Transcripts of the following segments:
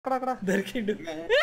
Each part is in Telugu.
అక్కడ అక్కడ దొరికిండు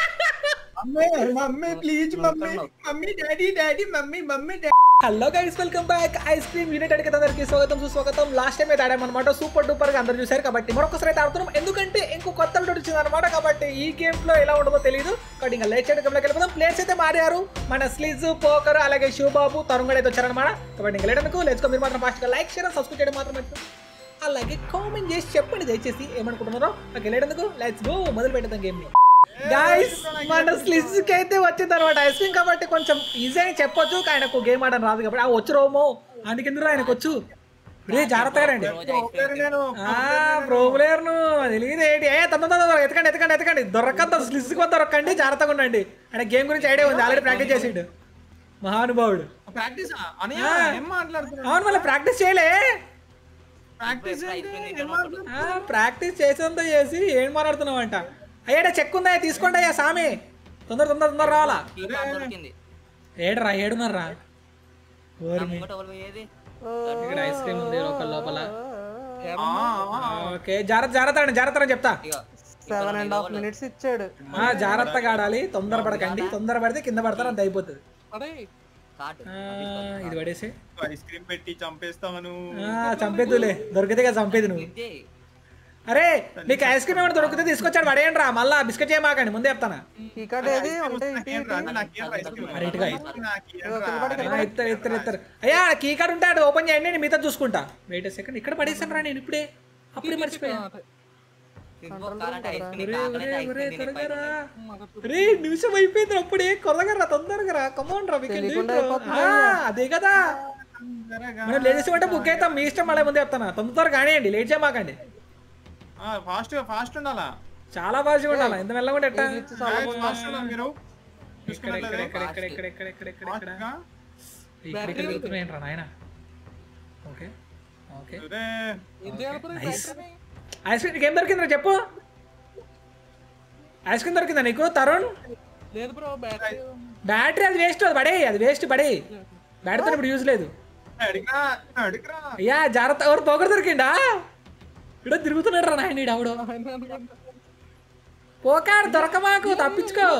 mummy mummy please mummy mummy daddy daddy mummy mummy daddy hello guys welcome back ice cream united కి అందరికి స్వాగతం సుస్వాగతం లాస్ట్ టైం అయితే ఆడామన్నమాట సూపర్ డూపర్ గా అందరు చూశారు కాబట్టి మరొకసారి అయితే ఆడుతున్నాం ఎందుకంటే ఇంకో కొత్త అప్డేట్ వచ్చింది అనమాట కాబట్టి ఈ గేమ్ లో ఎలా ఉంటుందో తెలియదు కాబట్టి ఇంకా లేట్ చేయడం గేమ్లోకి వెళ్ళిపోదాం ప్లేయర్స్ అయితే మారారు మన స్లిజ్ పోకర్ అలాగే శివబాబు తరుణ్ కూడా అయితే వచ్చారనమాట కాబట్టి ఇంకా లేటనుకో లేచుకో మీరు మాత్రం ఫాస్ట్ గా లైక్ చేయడం సబ్స్క్రైబ్ చేయడం మాత్రం మర్చిపోకండి. అలాగే కామెంట్ చేసి చెప్పండి దయచేసి ఏమనుకుంటున్నారో ఓకే లేటెందుకు లెట్స్ గో మొదలు పెట్టేద్దాం గేమ్ ని గైస్ మన స్లిజ్ కి అయితే వచ్చింది అనమాట ఐస్ క్రీమ్ కాబట్టి కొంచెం ఈజీ అని చెప్పొచ్చు కానీ ఆయనకు గేమ్ ఆడడం రాదు కాబట్టి ఆ వచ్చు రోమో అందుకెందుకు ఆయనకు వచ్చు రే జాగ్రత్తగా రండి నేను ఆ ప్రో ప్లేయర్ ను తెలియదు ఏంటి ఏ తొందర తొందర ఎతకండి ఎతకండి ఎతకండి దొరకద్దు స్లిజ్ కి దొరకండి జాగ్రత్తగా ఉండండి ఆయన గేమ్ గురించి ఐడియా ఉంది ఆల్రెడీ ప్రాక్టీస్ చేసిండు మహానుభావుడు ప్రాక్టీస్ అని ఆ. ఏం మాట్లాడుతున్నావు అవును మళ్ళీ ప్రాక్టీస్ చేయలే ప్రాక్టీస్ ఏంటి ఏం మాట్లాడుతున్నావు ఆ, ప్రాక్టీస్ చేసేంత చేసి ఏం మాట్లాడుతున్నావు అంట అయ్యాడ చెక్ ఉందా తీసుకోండి అయ్యా సామి తొందర తొందర తొందర రావాలా దొరికింది ఏడరా ఏడున్నారా ఓరి మీ. ముంగట ఎవరు పోయేది ఇక్కడ ఐస్ క్రీమ్ ఉంది లోపల లోపల ఆ, ఆ, ఓకే జాగ్రత్త జాగ్రత్త అండి జాగ్రత్త అని చెప్తా ఇగో సెవెన్ అండ్ హాఫ్ మినిట్స్ ఇచ్చాడు ఆ, జాగ్రత్తగా ఆడాలి తొందర పడకండి తొందర పడితే కింద పడతారు అంత అయిపోతుంది కాటు ఆ, ఇది పడేసి ఐస్ క్రీమ్ పెట్టి చంపేస్తామను చంపేద్దులే దొరికితే కదా చంపేది నువ్వు ఇదే అరే నీకు ఐస్ క్రీమ్ ఏమైనా దొరికితే తీసుకొచ్చాడు పడేయండి రా మళ్ళా బిస్కెట్ చేయమాకండి ముందే చెప్తానా ఈ కార్డ్ ఏది ఉంటే ఇటు నాకేం ఇటు. రాదు, నాకేం ఐస్ క్రీమ్ అరే, ఇటుగా నాకేం ఇదిగో కింద రాదు. పడి, కింద ఆ, ఇస్తారు ఇస్తారు ఇస్తారు అయ్యా కీ కార్డ్ ఉంటే అది ఓపెన్ చేయండి నేను మిగతా చూసుకుంటా వెయిట్ సెకండ్ ఇక్కడ పడేసాను రా నేను ఇప్పుడే అప్పుడే మర్చిపోయా ఫింగో కాలంటే ఐస్ క్రీమ్ ఒరే, కాకలైతే ఒరే, ఐస్ ఒరే, క్రీమ్ త్వరగా రా. తినే రే నిమిషం అయిపోయింది అప్పుడే కొరగా రా తొందరగా రా కమోన్ రా we can do it, తెలియకుండా bro. అయిపోతుంది ఆ, అదే కదా తొందరగా. మనం లేట్ చేసి అంటే బుక్ అవుతాం మీ ఇష్టం మళ్ళీ ముందే చెప్తాను తొందరగా కానివ్వండి లేట్ చేయమాకండి ఆ, ఫాస్ట్ గా ఫాస్ట్ ఉండాలా చాలా బాగా ఉండాలి ఎంత మెల్లగా ఎట్టా ఇచ్చి చాలా Guys, ఫాస్ట్ ఉండాలి మీరు ఇక్కడ ఇక్కడ ఇక్కడ ఇక్కడ ఇక్కడ ఇక్కడ ఇక్కడ ఇక్కడ ఫాస్ట్ ఇక్కడ గా ఇక్కడ ఇక్కడ తిరుగుతున్నాయి రా నాయన ఓకే ఓకే అరే, నైస్ ఐస్ క్రీమ్ ఏం దొరికిందిరా చెప్పు ఐస్ క్రీమ్ దొరికిందా నీకు తరుణ్ లేదు బ్రో బ్యాటరీ బ్యాటరీ అది వేస్ట్ అది పడే అది వేస్ట్ పడే బ్యాటరీతో ఇప్పుడు యూజ్ లేదు అడిగిరా అడిగిరా అయ్యా జాగ్రత్త ఎవరు పోకరు దొరికిండా ఇక్కడ తిరుగుతున్నాడు రా నాయన ఈడు ఆవిడ పోకాడు దొరక మాకు తప్పించుకో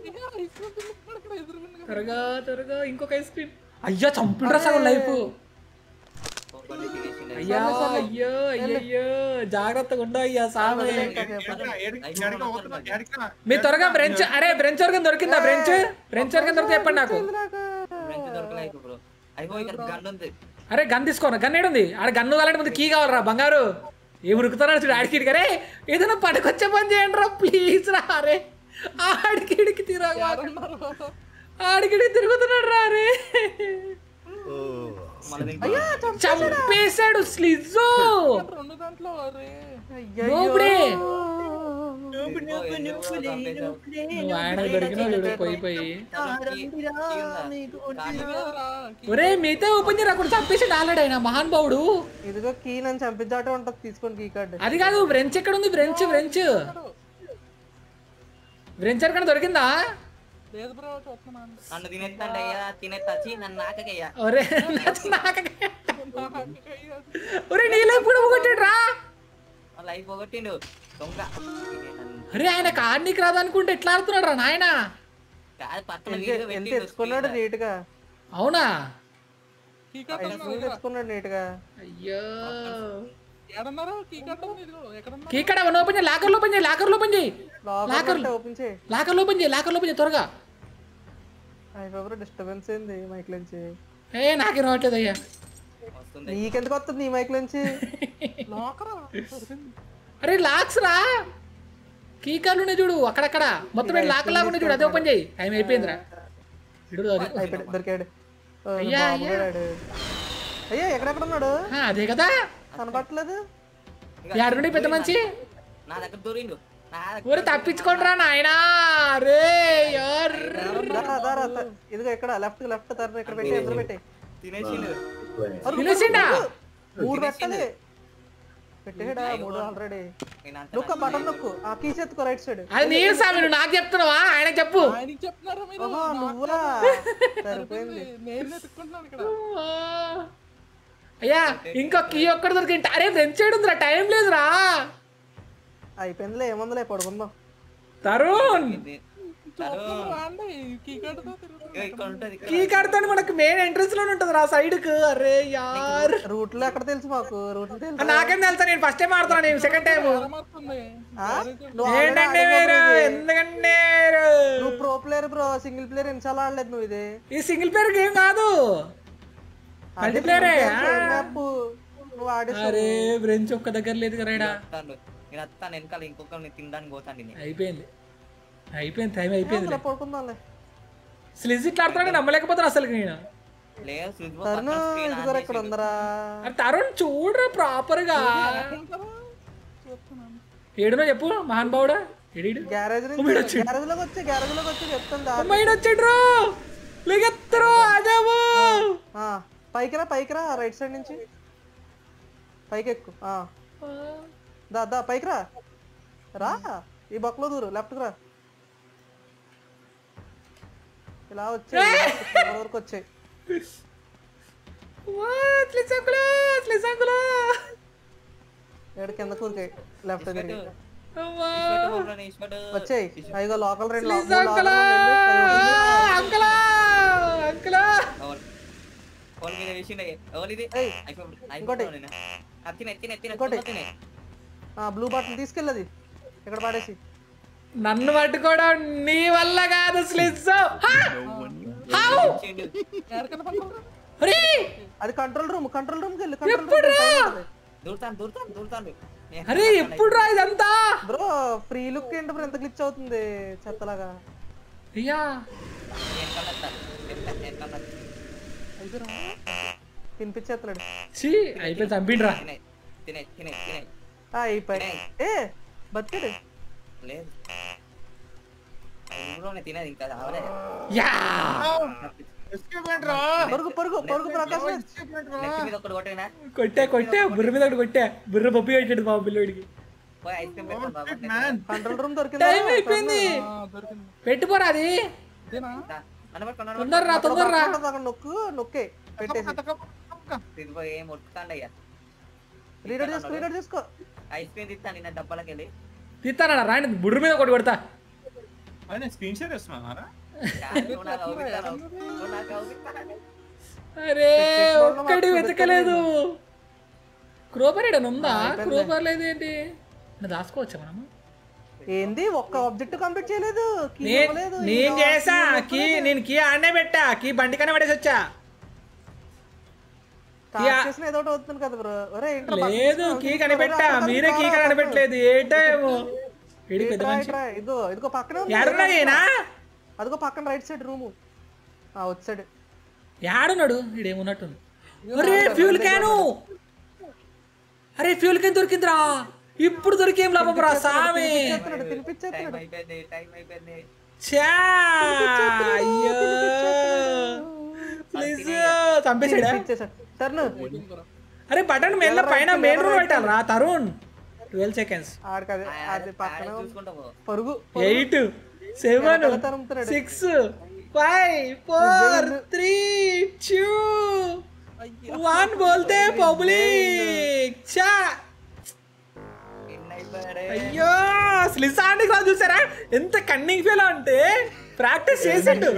త్వరగా త్వరగా ఇంకొక ఐస్ క్రీమ్ అయ్యో చంపిండ్రా సగం లైఫ్ ఒక్కడిని తినేసిండు అయ్యా అయ్యో అయ్యయ్యో జాగ్రత్తగా ఉండవు అయ్యా సామె ఎడిగిరా, ఎడిగి- ఎడిగి పోతున్నా, ఎడిగిరా. మీ త్వరగా బ్రెంచ్ అరే బ్రెంచ్ వరకు దొరికిందా బ్రెంచ్ బ్రెంచ్ వరకు దొరికితే చెప్పండి నాకు ఫ్రెంచ్ దొరకలేదు బ్రో అయిపోయి ఇక్కడ గన్ ఉంది అరే గన్ తీసుకోను గన్ ఏడుంది ఆడ గన్ను కావాలంటే ముందు కీ కావాలరా బంగారు ఏ ఉరుకుతున్నాడు చూడు ఆడికి ఇడికి. అరే ఏదైనా పట్టుకొచ్చే పని చేయండి రా ప్లీజ్ రా అరే ఆడికి ఇడికి తిరగ ఆడికి తిరుగుతున్నాడు రా అరే మన చంపేశాడు స్లిజో రెండు దాంట్లో అరే నోబడే నువ్వు నువ్వు ఆయన దొరికినా చూడు పోయి పోయి ఒరే మిగతా ఓపెన్ చేయరా అక్కడ చంపేసాడు ఆల్రెడీ ఆయన మహానుభావుడు ఇదిగో కీ నన్ను చంపించాటే ఉంటది తీసుకోండి కీ కార్డ్ అది కాదు బ్రెంచ్ ఎక్కడ ఉంది బ్రెంచ్ బ్రెంచ్ బ్రెంచ్ ఎక్కడ దొరికిందా లేదు బ్రో చూస్తున్నాను నన్ను తినేస్తాండి అయ్యా తినేస్తాచి నన్ను నాకయ్యా ఒరే నాకు ఒరే నీళ్ళు కూడా కొట్టాడు రా లైఫ్ పోగొట్టిండు దొంగ అరే ఆయన కార్నీకి రాదనుకుంటే ఎట్లా ఆడుతున్నాడు రా నాయన కాదు పక్కన ఎంత వీడియో ఎంత పెట్టిండు తెచ్చుకున్నాడు నీట్ గా అవునా కీ కార్డ్ ఐస్ క్రీమ్ తెచ్చుకున్నాడు నీట్ గా అయ్యో ఎక్కడున్నారు కీ కార్డ్ ఉంది ఇదిగో ఎక్కడున్నా ఇక్కడ ఓపెన్ చేయి లాకర్ ఓపెన్ చేయి లాకర్ ఓపెన్ చేయి లోపల ఓపెన్ చేయి లాకర్ ఓపెన్ చేయి లాకర్ ఓపెన్ చేయి త్వరగా అయ్యి బాబు డిస్టర్బెన్స్ ఏంది మైక్ నుంచి ఏ నాకే రావట్లేదు అయ్యా వస్తుంది నీకెందుకు వస్తుంది నీ మైక్ నుంచి లోకరా అరే లాక్స్ రా కీకాలు ఉన్నాయి చూడు అక్కడక్కడ మొత్తం ఏంటి లాక్ లాగా ఉన్నాయి చూడు అదే ఓపెన్ చేయి టైం అయిపోయిందిరా ఇడు అది- అయిపోయాడు దొరికాడు ఓ, అయ్యా, బాబుగాడు. అయ్యా ఎక్కడెక్కడ ఉన్నాడు ఆ, అదే కదా కనపట్లేదు యాడ నుండి పెద్ద మంచి నా దగ్గర దూరిండు నా దగ్గర ఊరి తప్పించుకోండిరా నాయనా రే యార్ దా, దా, రా, దా. ఇదిగో ఇక్కడ లెఫ్ట్ లెఫ్ట్ తర ఇక్కడ పెట్టి ఎదురు పెట్టి తినేసిండు పిలిచిండా మూడు పెట్టాలి పెట్టేడా మూడు ఆల్రెడీ నేను అంత నొక్కు బటన్ నొక్కు ఆ కీ చేతుకో రైట్ సైడ్ అది నీరు స్వామి నువ్వు నాకు చెప్తున్నావా ఆయన చెప్పు ఆయనకి చెప్తున్నారా మీరు ఓహో నువ్వురా సరిపోయింది నేను వెతుక్కుంటున్నాను ఇక్కడ ఆ. అయ్యా ఇంకో కీ ఒక్కటి దొరికింది అరే ఫ్రెంచ్ సైడ్ ఉందిరా టైం లేదురా అయిపోయిందిలే ఏముందిలే పడుకుందాం తరుణ్ రాండి కీ కార్డుతో తిరుగుతుంది ఇక్కడ ఉంటది ఇక్కడ. కీ కడతాను మనకు మెయిన్ ఎంట్రన్స్ లోనే ఉంటది రా సైడ్ కు అరే యార్ రూట్ లో ఎక్కడ తెలుసు మాకు రూట్ ఆ, తెలుసు నాకేం తెలుసా నేను ఫస్ట్ టైం ఆడుతున్నా నేను సెకండ్ టైం మారుతుంది ఆ? నువ్వు already ఏంటంటే ఆడావు మీరు bro ఇది. ఎందుకంటే నువ్వు pro player bro single player ఎన్నిసార్లు ఆడలేదు నువ్వు ఇది ఈ సింగిల్ ప్లేయర్ గేమ్ కాదు మల్టీప్లేయరే మ్యాప్ నువ్వు ఆడేసావు అరే బ్రెంచ్ ఒక్క దగ్గర లేదు కదరా వస్తాను. నేను వస్తాను వెనకాల ఇంకొకరిని తినడానికి పోతాను నేను అయిపోయింది అయిపోయింది టైం అయిపోయింది అందులో పడుకుందాంలే స్లిజ్ ఇట్లా ఆడుతున్నా నమ్మలేకపోతాను అసలు నేను లేదు స్విచ్ బోర్డ్ తరుణ్ పక్కన screen on ఇదిగో ఇక్కడ చేసిండు. ఉందరా అరే తరుణ్ చూడరా ప్రాపర్ గా చూస్తున్నాను ఏడునో చెప్పు మహాన్ బావుడా ఏడీడు గ్యారేజ్ నుంచి గ్యారేజ్ లోకి వచ్చి గ్యారేజ్ లోకి వచ్చి చెప్తాను దా. అమ్మాయిని వచ్చాడు లేకెత్తరు అదేమో ఆ, పైకి రా పైకి రా రైట్ సైడ్ నుంచి పైకి ఎక్కు ఆ. దా దా పైకి రా రా ఈ బొక్కలో దూరు లెఫ్ట్ రా ఇలా వచ్చే వరకు వచ్చాయి స్లిజ్ అంకులు స్లిజ్ అంకులు ఏడు కింద కూరికాయి లెఫ్ట్ తిరిగి అమ్మా ఇష్టపడు బాబురా, ఇష్టపడు. వచ్చాయి అదిగో లోకల్ రెండు స్లిజ్ మూడు అంకులా లోకల్ అంకులా అంకులా ఎవరు? ఎవరి మీద వేసిండే? ఎవరు ఇది? ఏయ్, అయిపోయి- ఇంకోటి. అయిపోయి నేను. ఆ, తినే, తినే, తినే, ఇంకోటి. తొందర తినే. బ్లూ బటన్ తీసుకెళ్ళది ఇక్కడ పడేసి నన్ను పట్టుకోవడం నీ వల్ల కాదు స్లిజ్ హౌ ఇచ్చిండు. ఎక్కడికైనా పడుకుంటా అరే అది కంట్రోల్ రూమ్ కంట్రోల్ రూమ్ కి వెళ్ళి కంట్రోల్ ఎప్పుడురా? దూరుతాను, దూరుతాను, దూరుతాను. నేను అరే ఎప్పుడు రా ఇదంతా బ్రో ఫ్రీ లుక్ ఏంటి బ్రో ఎంత గ్లిచ్ అవుతుంది చెత్తలాగా అయ్యా వెనకాల వస్తా. వెనకాల, వెనకాల వస్తా. తినిపించేస్తున్నాడు ఛీ అయిపోయి చంపిండ్రా తినే, తినే, తినే, తినే. ఆ, అయిపోయి ఏ బతికాడు లేదు అది కూడా నేను తినేది ఇంకా రావలే యా పరుగు పరుగు పరుగు ప్రకాశ్ రాజ్. నెక్స్ట్ మీద ఒకటి కొట్టేనా కొట్టే కొట్టే బుర్ర మీద ఒకటి కొట్టే బుర్ర పప్పు పెట్టాడు బాబు పిల్లోడికి పోయి ఐస్ క్రీమ్ పెడతాను బాబా కంట్రోల్ రూమ్ దొరికింది టైం అయిపోయింది దొరికింది పెట్టుకోరా అది ఇదేనా నన్ను పట్టుకో, నన్ను తొందరరా తొందరరా అక్కడ నొక్కు నొక్కే పెట్టేసి తగ్గ- తగ్గ. ఇది పోయి ఏం ఉట్టుతాండయ్యా రీడర్ చేసుకో రీడర్ చేసుకో ఐస్ క్రీమ్ తిస్తాను నిన్న డబ్బాలకి వెళ్ళి తీస్తానా రాండి బుర్ర మీద ఒకటి కొడతా స్క్రీన్ షేర్ చేస్తున్నారా నువ్వు నాకు అవుపిస్తాను. నువ్వు నాకు అవుపిస్తాను. అరే ఒక్కడి వెతకలేదు క్రోపర్ ఇక్కడ ఉందా క్రోపర్ లేదు ఏంటి నువ్వు దాచుకోవచ్చా మనము ఏంది ఒక్క ఆబ్జెక్ట్ కంప్లీట్ చేయలేదు key నే- ఇవ్వలేదు, నేను ఇంకా చేసా key కీ నేను కీ ఆడనే పెట్టా కీ బండికనే పడేసి వచ్చా స్టార్ట్ చేసిన ఏదో ఒకటి అవుతుంది కదా బ్రో ఒరే ఏంట్రా పక్కన లేదు తీసుకున్నావు? కీ తీసుకున్నావు, కనిపెట్టా రా, రా, మీరే కీ రా, రా, కనిపెట్టలేదు ఏటేమో ఏడి పెద్ద ఇట్రా, మనిషి ఇట్రా, ఇదిగో ఇదిగో పక్కనే ఉంది ఏడున్నాయేనా అదిగో పక్కన రైట్ సైడ్ రూము ఆ వచ్చాడు యాడున్నాడు ఇడేమున్నట్టుంది అరే ఫ్యూల్ క్యాను అరే ఫ్యూల్ క్యాన్ దొరికిందిరా ఇప్పుడు దొరికేం లాభం సామి తినిపించేస్తున్నాడు టైం తినిపించేస్తున్నాడు అయిపోయింది టైం అయిపోయింది ఛా అయ్యో ప్లీజ్ చంపేసాడా తినిపించేసాడు టర్న్ అరే బటన్ మెల్ల పైన మెయిన్ రూమ్ పెట్టాలరా తరుణ్ ట్వెల్వ్ సెకండ్స్ ఆడికి అది అది పక్కన ఆడ చూసుకుంటా పో పరుగు ఎయిట్ సెవెన్ వెనకాల తరుముతున్నాడు. Six five four three two one బోల్తే పబ్లిక్ చా ఎన్ని అయిపోయాడే అయ్యో స్లిసాండికి రా చూసారా ఎంత కన్నింగ్ ఫీల్ అంటే ప్రాక్టీస్ చేసిండు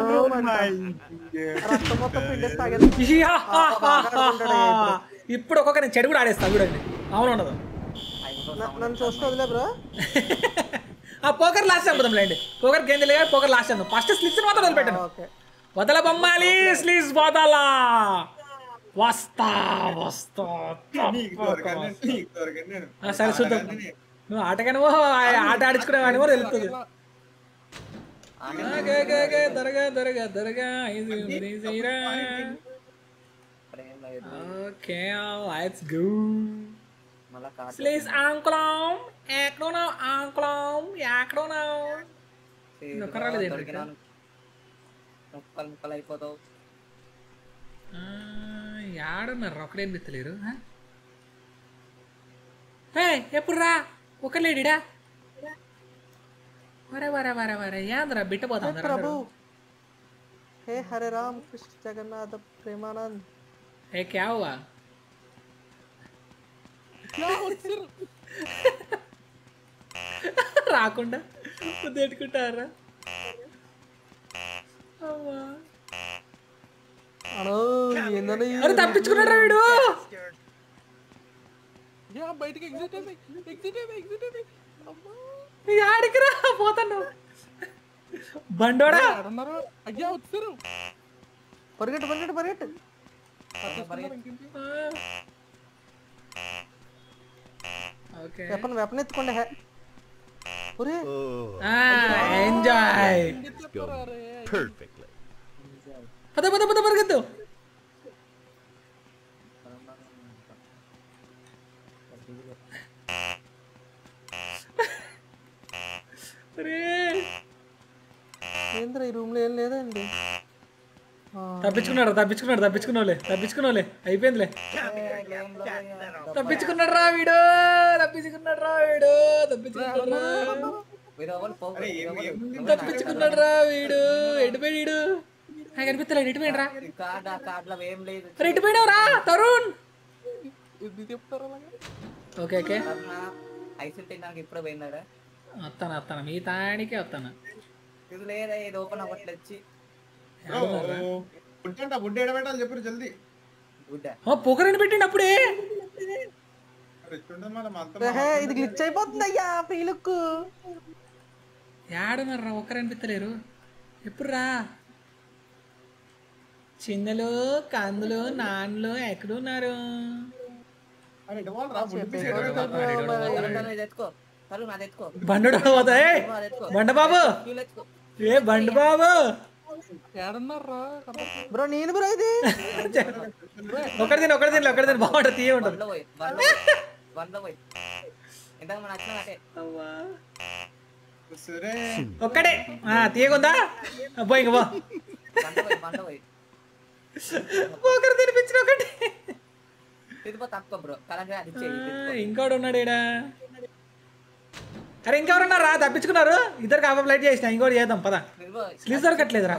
రక్తం మొత్తం పిండేసి తాగేది ఇయ్యా, హా, హా, హా, హా. ఇప్పుడు ఒక్కొక్క నేను చెడు కూడా ఆడేస్తా చూడండి అవును ఉండదు న- నన్ను చూస్తే వదిలే బ్రో ఆ పోకర్ లాస్ట్ అనుకుందాం లేండి పోకర్ గేమ్ తెలియదు పోకర్ లాస్ట్ అనుకుందాం ఫస్ట్ స్లిప్స్ మాత్రం వదిలిపెట్టాను ఓకే వదల బొమ్మాలి స్లీవ్స్ వదలా వస్తా వస్తా తప్పక వస్తా. ఆ, సరే చూద్దాం నువ్వు ఆటగానివో ఆట ఆడించుకునేవానివో తెలుస్తుంది ఓకే, ఓకే, ఓకే, దొరగా దొరగా దొరగా ఇది ఉంది, తీరా. ప్రేమ లేదు ఓకే లెట్స్ గో మళ్ళా కాదు ప్లీజ్ ఆంకులం ఎక్కడున్నావు ఆంకులం ఎక్కడున్నావు ఒక్క రాలేదు ఏంటి దొరికినా ముక్కలు ముక్కలు అయిపోతావు యాడున్నారు ఒకడేం గుర్తులేరు ఎప్పుడు రా ఒక లేడీడా వరే వరే వరే వరే యాంద్రా బిట్ట పోతాందా ప్రభు హే హరే రామ్ కృష్ణ జగన్నాథ ప్రేమానంద్ ఏ క్యా హువా రాకుండా ముద్దెట్టుకుంటారా అమ్మా. అనో ఏందని అరే తప్పించుకున్నాడు వీడు యా బయటికి ఎగ్జిట్ అయింది ఎగ్జిట్ అయింది ఎగ్జిట్ అయింది అమ్మా ఈ ఆడికి రా పోతాను బండోడా ఎక్కడున్నారు అయ్యా వచ్చారు పరిగెట్టు పరిగెట్టు పరిగెట్టు ఓకే వెపన్ వెపన్ ఎత్తుకోండి హే ఒరే ఎంజాయ్ Perfectly. పద పద పద పరిగెత్తు అరే ఏంద్రా ఈ రూమ్ లో ఏం లేదండి ఆ, తప్పించుకున్నాడు తప్పించుకున్నాడు తప్పించుకున్నావులే తప్పించుకున్నావులే అయిపోయిందిలే తప్పించుకున్నాడు రా వీడు తప్పించుకున్నాడు రా వీడు తప్పించుకున్నాడు రా. మీరు ఎవరు పో- అరే, ఏం- ఎవరు- ఏముంది? ఎవరు తప్పించుకున్నాడు రా వీడు ఎటుపోయాడు నాకు అనిపిస్తలేదు ఎటుపోయాడు రా ఈ కార్డ్ ఆ కార్డ్ లో ఏం లేదు మరి ఎటుపోయినావు రా తరుణ్ ఇది చెప్తారు అలాగే ఓకే ఓకే అన్న ఐస్ తినడానికి ఇప్పుడు పోయిందాడా వస్తాను వస్తాను మీ తాడికే వస్తాను ఇది లేదా ఇది ఓపెన్ అవ్వట్లేదు వచ్చి ఫుడ్ అంట ఫుడ్ ఎడబెట్టాలి చెప్పారు జల్దీ గుడ్డ ఓ పొగరని పెట్టిండు అప్పుడే రెస్ట్ ఉంటుంది మన అంతా హే ఇది గ్లిచ్ అయిపోతుంది అయ్యా ఫీలుక్ ఏడున్నారు రా ఒక్కరు అనిపిస్తలేరు ఎప్పుడు రా చిన్నలు కందులు నాన్నలు ఎక్కడున్నారు అరే ఇవ్వాలి రా ఫుడ్ పీస్ తరుణ్ ఎత్తుకో తరుణ్ అది ఎత్తుకో బండు పోతాయి అది ఎత్తుకో బండ బాబు క్యూలో ఎత్తుకో ఏ బండు బాబు ఏడన్నారా బ్రో నేను బ్రో ఇది ఒకటి తిని ఒకటి తిని ఒకటి తిని బాగుంటుంది తీయ ఉంటుంది బండ్లో పోయి బండ్లో పోయి బండ్లో పోయి ఇంతకు మన వచ్చిన అంటే సరే ఒక్కడే ఆ, తీయకుందా అబ్బో ఇంక పో బండ్లో పోయి బండ్లో పోయి ఒకరు తినిపించిన ఒకటి తిరుపతి తక్కువ బ్రో కరెంట్ అది ఆ, ఇచ్చేయి ఇంకోడు ఉన్నాడు ఈడ అరే ఇంకెవరున్నారా తప్పించుకున్నారు ఇద్దరు కాబట్టి లైట్ చేసిన ఇంకోటి చేద్దాం పద తిరుపతి స్లిజ్ దొరకట్లేదురా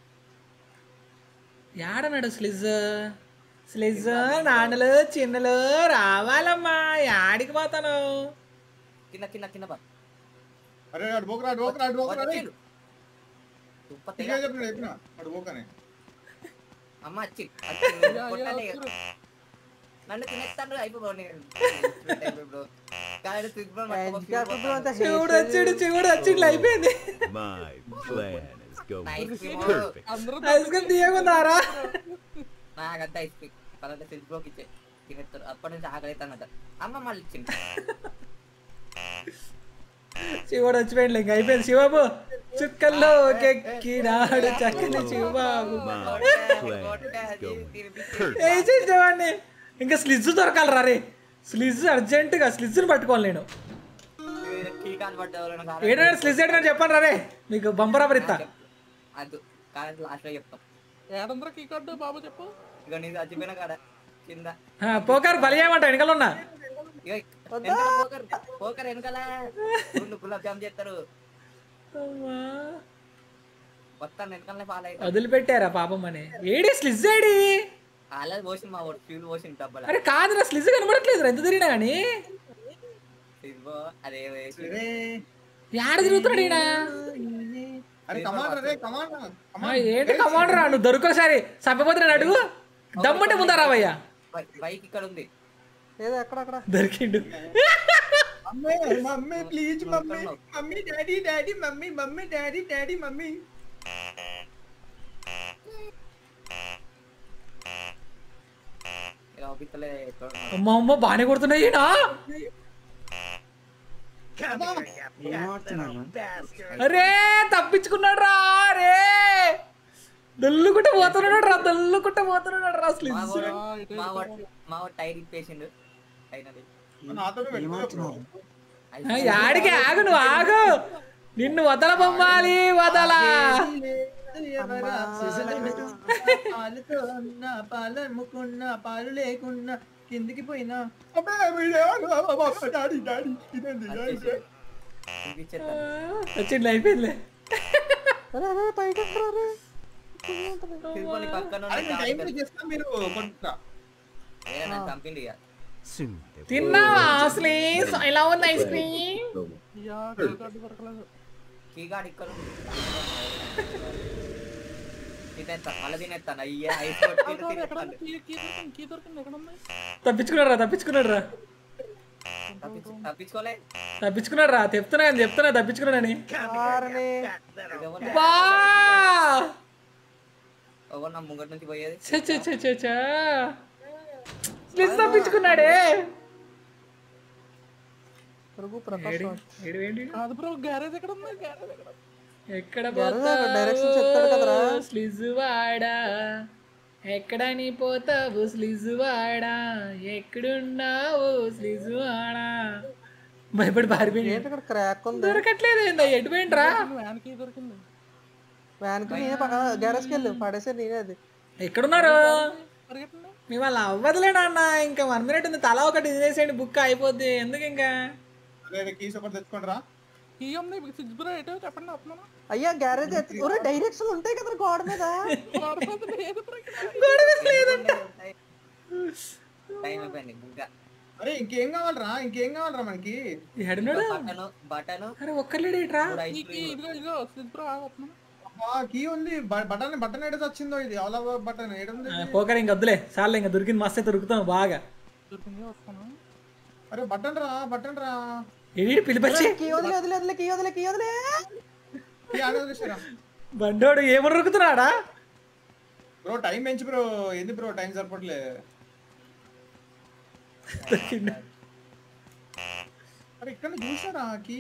యాడన్నాడు స్లిజ్ స్లిజ్ నాన్నలు చిన్నలు రావాలమ్మా యాడికి పోతాను కింద కింద కింద బా అరే అటు పోకరా అటు పోకరా అటు పోకరా రే వచ్చిండు. తుప్ప తెగ. ఇదే చెప్పిన చెప్పిన అటు పోకనే అమ్మ వచ్చి వచ్చిండు. కొట్టండి. నన్ను తినేస్తాను అయిపో నేను బ్రో కానీ తిరుపతి ఎడ్జ్ కాకుండా అంత శివుడు వచ్చాడు శివుడు వచ్చిండు అయిపోయింది My plan is going Nice. perfect. అందరూ ఐస్ క్రీమ్ తీయకుందారా నాకంతా ఐస్ క్రీమ్ పలానా తిరుపతికి ఇచ్చే తినేస్తారు అప్పటి నుంచి ఆకలి అవుతానట అమ్మ మళ్ళీ ఇచ్చింది శివుడు వచ్చిపోయింది ఇంకా అయిపోయింది శివబాబు చుక్కల్లో కెక్కినాడు చక్కని Siva Babu My plan is going perfect. ఏ చేసేవాడిని ఇంకా స్లిజ్ దొరకాలరా రే స్లిజ్ అర్జెంటుగా స్లిజ్ని పట్టుకోవాలి నేను టీకాలు పడ్డా ఏడైనా స్లిజ్ ఏంటని చెప్పండి రే మీకు బంపరాబర్ ఇస్తా అది కాలేజ్ లాస్ట్ లో చెప్తాం ఏడందరూ కీ కార్డు బాబు చెప్పు ఇక నీది చచ్చిపోయిన కాడ కింద ఆ, పోకారు బలి చేయమంట వెనకాల ఉన్నా ఇక వెనకాల పోకర్ పోకర్ వెనకాల రెండు గులాబ్ జామ్ చేస్తారు వస్తాను వెనకాలనే ఫాలో అవుతాను వదిలిపెట్టారా పాపం అని ఏడి స్లిజ్ ఏడి ఆల్రెడీ పోసింది మా వాడు ఫ్యూల్ పోసింది డబ్బల అరే కాదురా స్లిజ్ కనబడట్లేదు ఎంత తిరిగినా కానీ ఇదిగో అదే వేసి సరే ఏడ తిరుగుతున్నాడు ఈయన అరే కమాండర్ రే కమాండర్ ఆ, ఏంటి కమాండర్ రా నువ్వు దొరకసారి చంపపోతే నేను అడుగు దమ్మంటే ముందా రావయ్యా బై- బైక్ ఇక్కడ ఉంది ఏదో ఎక్కడక్కడ దొరికిండు mummy mummy please mummy mummy daddy daddy mummy mummy daddy daddy mummy ఇక ఒప్పిస్తలే ఎక్కడ ఉన్నాడు. అమ్మ అమ్మ బాగానే కొడుతున్నాయి ఈయన అరే తప్పించుకున్నాడు రా రే దొల్లుకుంట పోతున్నాడు రా దొల్లుకుంట పోతున్నాడు రా మా స్లిజ్ వాడు మా వాడు మా వాడు టైర్ ఇప్పేసిండు అయినది నాతో పెట్టుకో ఆ, యాడికి ఆగు నువ్వు ఆగు నిన్ను వదల బొమ్మాలి వదల పాలుతో ఉన్న పాలు అమ్ముకున్న పాలు లేకున్నా కిందికి పోయినా డాడీ డాడీ ఇదండి వచ్చేసి ఇప్పించేస్తాను వచ్చింది అయిపోయిందిలే అరే అరే పైకి ఎక్కరా రే తిరుపతి పక్కన ఉన్న అరే కారు టైం కదా. చేస్తా మీరు కొట్టుకుంటా ఏ నన్ను చంపిండు ఇక Soon they will తిన్నావా స్లీస్ ఎలా ఉంది ఐస్ క్రీమ్ యా కీ కార్డు దొరకలేదు కీగాడు ఇక్కడ ఉంది. తినేస్తా మళ్ళీ తినేస్తాను అయ్యా ఐస్ కొట్టి ఎక్కడ తినేస్తాను కీ కీ దొరికింది కీ దొరికింది ఎక్కడ ఉంది తప్పించుకున్నాడు రా తప్పించుకున్నాడు రా తప్పించు తప్పించుకోలే తప్పించుకున్నాడు రా చెప్తున్నా అని చెప్తున్నా తప్పించుకున్నాడని వారిని ఇదేమన్నా బా ఎవరు నా ముంగటి నుంచి పోయేది చ చ చ చ చ. స్లిజ్ తప్పించుకున్నాడే పురుగు ప్రకాశం ఏడి ఏడి ఏంటి కాదు బ్రో గ్యారేజ్ ఎక్కడ ఉంది గ్యారేజ్ ఎక్కడ ఎక్కడ గర్ర డైరెక్షన్ చెప్తాడు కదరా. స్లిజ్ వాడా ఎక్కడ నీ పోతావు స్లిజ్ వాడా ఎక్కడున్నావు స్లిజ్ వాడా భయపడి పారిపోయి ఏంటి ఇక్కడ క్రాక్ ఉంది దొరకట్లేదు ఏందా ఎటు పోయిండ్రా వ్యాన్ కీ దొరికింది వ్యాన్ కి నేనే గ్యారేజ్కి వెళ్ళు పడేసే నేనే అది ఎక్కడున్నారు పరిగెట్టండి మిమ్మల్ని అవ్వదులేనా అన్న ఇంకా వన్ మినిట్ ఉంది తలా ఒకటి తినేసేయండి బుక్ అయిపోద్ది ఎందుకు ఇంకా అరే కీస్ ఒకటి తెచ్చుకోండి రా కీ ఉంది సిక్స్ బ్రో ఎటో చెప్పండి వస్తున్నాను అయ్యా గ్యారేజ్ ఒరే డైరెక్షన్ ఉంటాయి కదా గోడ మీద లేదు బ్రో ఇక్కడ టైం అయిపోయింది బుగ్గ అరే ఇంకేం కావాలరా ఇంకేం కావాలరా మనకి ఎడున్నాడు బటన్ బటన్ అరే ఒక్కర్లేడేట్రా మూడు ఐస్ ఈ కీ క్రీమ్ ఇదిగో ఇదిగో సిక్స్ బ్రో వస్తున్నాను అబ్బా కీ ఉంది బ- బటన్ బటన్ ఏడది వచ్చిందో ఇది ఆల్ ఓవర్ బటన్ ఏడుంది పోకర్ ఇంకా వద్దులే చాలే ఇంకా దొరికింది మస్తు అయితే దొరుకుతాం బాగా దొరికింది వస్తాను అరే బటన్ రా బటన్ రా ఎడి పిలిపచ్చి కీ వదిలే వదిలే వదిలే కీ వదిలే కీ వదిలే కీ ఆడ వదిలేసారా బండోడు ఏమని దొరుకుతున్నాడా బ్రో టైం పెంచి బ్రో ఏంది బ్రో టైం సరిపోట్లే అరే ఇక్కడ చూసారా కీ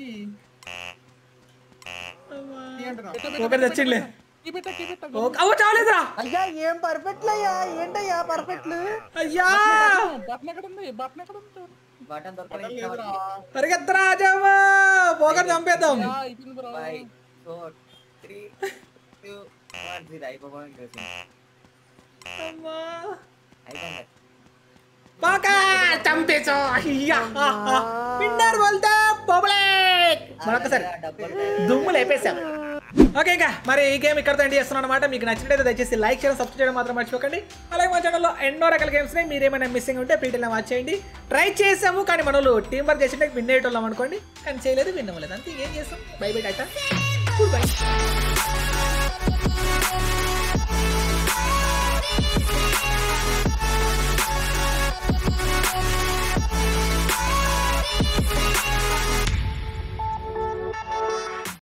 కీ అంటున్నా పోకర్ తెచ్చిండ్లే కీ పెట్ట కీ పెట్ట ఓ- అవ్వ చాలేదురా అయ్యా ఏం పర్ఫెక్ట్లు అయ్యా ఏంటయ్యా పర్ఫెక్ట్లు అయ్యా బటన్ ఎక్కడ ఉంది బటన్ ఎక్కడ ఉంది బటన్ బటన్ దొరకలేదు లేదురా పరిగెత్తరా జమ్మా పోకర్ చంపేద్దాం ఆ, అయిపోయింది bro five four three two one zero అయిపోయింది తెలిసింది. అమ్మా. అయిపోయింది పోకర్ చంపేసో అయ్యా విన్నర్ బోల్తా పబ్లిక్ మరొకసారి డబ్బులు దుమ్ము లేపేశాం ఓకే ఇంకా మరి ఈ గేమ్ ఇక్కడతో ఎండ్ చేస్తున్నాను అనమాట మీకు నచ్చినట్లయితే దయచేసి లైక్ చేయడం సబ్స్క్రైబ్ చేయడం మాత్రం మర్చిపోకండి అలాగే మా ఛానల్లో ఎన్నో రకాల గేమ్స్ మీరు ఏమైనా మిస్సింగ్ ఉంటే పీటీలో వాచ్ చేయండి ట్రై చేసాము కానీ మనలో టీం వర్క్ చేసింటే విన్ అయ్యేటోళ్ళం అనుకోండి కానీ చేయలేదు విన్ అవ్వలేదు అంతే ఏం చేస్తాం బై బై టాటా గుడ్ బై